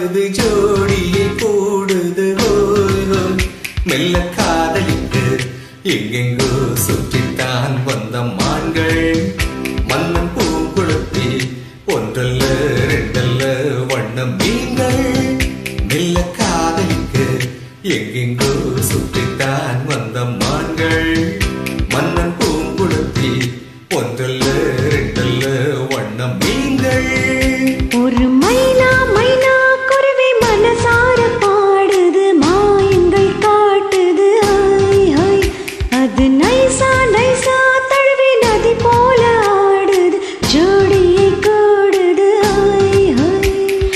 ஆடுது ஜோடியை கூடுது ஹோய் ஹோய் மெல்ல காதலித்து எங்கெங்கோ சுற்றித்தான் வந்த மான்கள் மன்னன் பூங்குளத்தி ஒன்றல்ல ரெண்டல்ல வண்ண மீன்கள் மெல்ல காதலிக்கு எங்கெங்கோ சுற்றித்தான் வந்த மான்கள் மன்னன் பூங்குளத்தி ஒன்றல்ல ரெண்டல்ல வண்ண மீன்கள் ஒரு மைனா மைனா குருவி மனசார பாடுது மாயங்கள் காட்டுது ஹாய் ஹாய் அது நைசா நைசா தழுவி நதி போல ஆடுது ஜோடியை கூடுது ஹாய் ஹாய்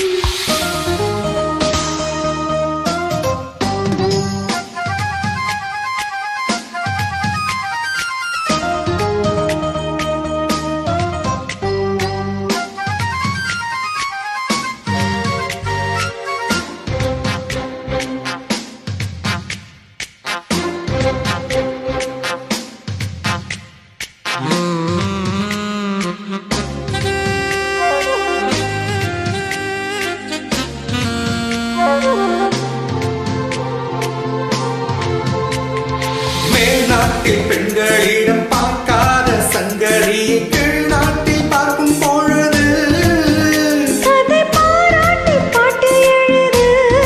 மேல்நாட்டில் பெண்களிடம் பார்க்காத சங்கதியை கீழ்நாட்டில் பார்க்கும் பொழுது அதை பாராட்டி பாட்டு எழுது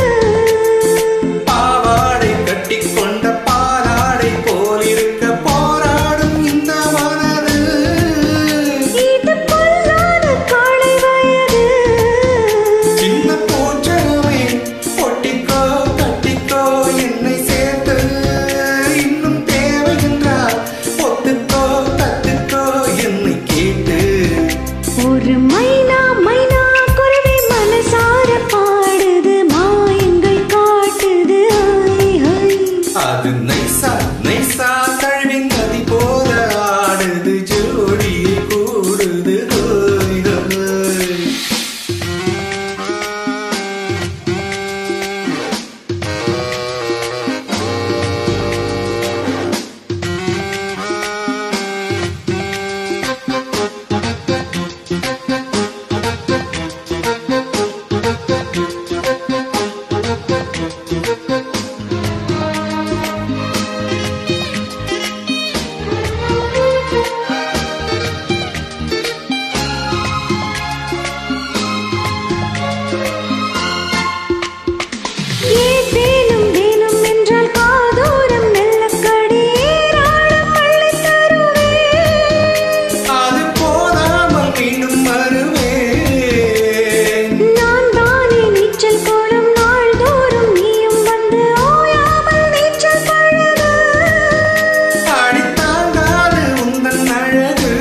பாவாடை கட்டிக்கொண்ட பாலாடை போலிருக்க போராடும் இந்த மனது இது பொல்லாத காளை வயது சின்ன பூஞ்சமே ஒட்டிக்கோ கட்டிக்கோ என்னை சேர்த்து இன்னும் தேவை என்றால் ஒத்துக்கோ கத்துக்கோ என்னை கேட்டு ஒரு மைனா மைனா குருவி மனசார பாடுது மாயங்கள் காட்டுது ஹாய் ஹாய் அது நைசா நைசா தழுவின் நதி போல ஆடுது ஜோடியை கூடுது ஹோய் ஹோய் ஏதேனும் வேணும் என்றால் காதோரம் மெல்ல கடியேறாடம் அள்ளித் தருவேன். அது போதாமல் மீண்டும் வருவேன் நான் தானே நீச்சல் குளம் நாள்தோறும் நீயும் வந்து ஓயாமல் நீச்சல் பழகு அடித்தாங்காது உந்தன் அழகு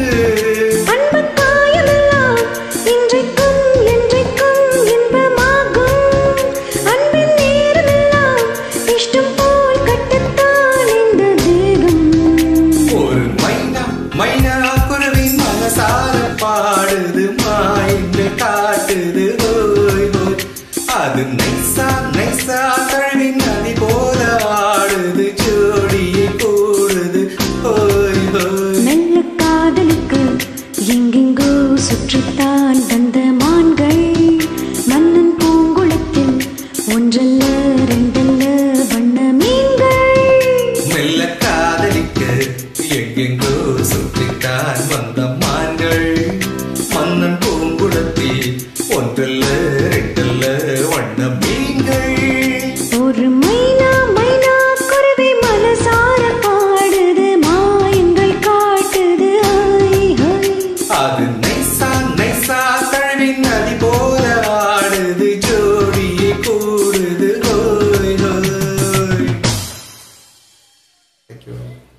அன்பு காயமெல்லாம் இன்றைக்கும் என்றைக்கும் இன்பமாகும் அன்பின் நேரமெல்லாம் இஷ்டம் போல் கட்டத்தான் இந்த தேகம் ஒரு மைனா மைனா குருவி மனசார பாடுது மாய்ந்து காட்டுது ஹோய் ஹோய் அது நைசா நைசா தழுவி நதி போல ஆடுது ஜோடியை கூடுது ஹோய் ஹோய் மெல்ல காதலுக்கு எங்கெங்கோ சுற்றித்தான் வந்த மான்கள் மன்னன் பூங்குளத்தில் ஒன்றல்ல ரெண்டல்ல வண்ண மீன்கள் மெல்ல காதலிக்க எங்கெங்கோ சுற்றித்தான் வந்த மான்கள் மன்னன் பூங்குளத்தி ஒன்றல்ல ரெண்டல்ல வண்ண மீன்கள் ஒரு மைனா மைனா குருவி மனசார பாடுது மாயங்கள் காட்டுது ஹாய் ஹாய் அது நைசா நைசா தழுவி நதி போல ஆடுது ஜோடியை கூடுது ஹோய் ஹோய் Thank you.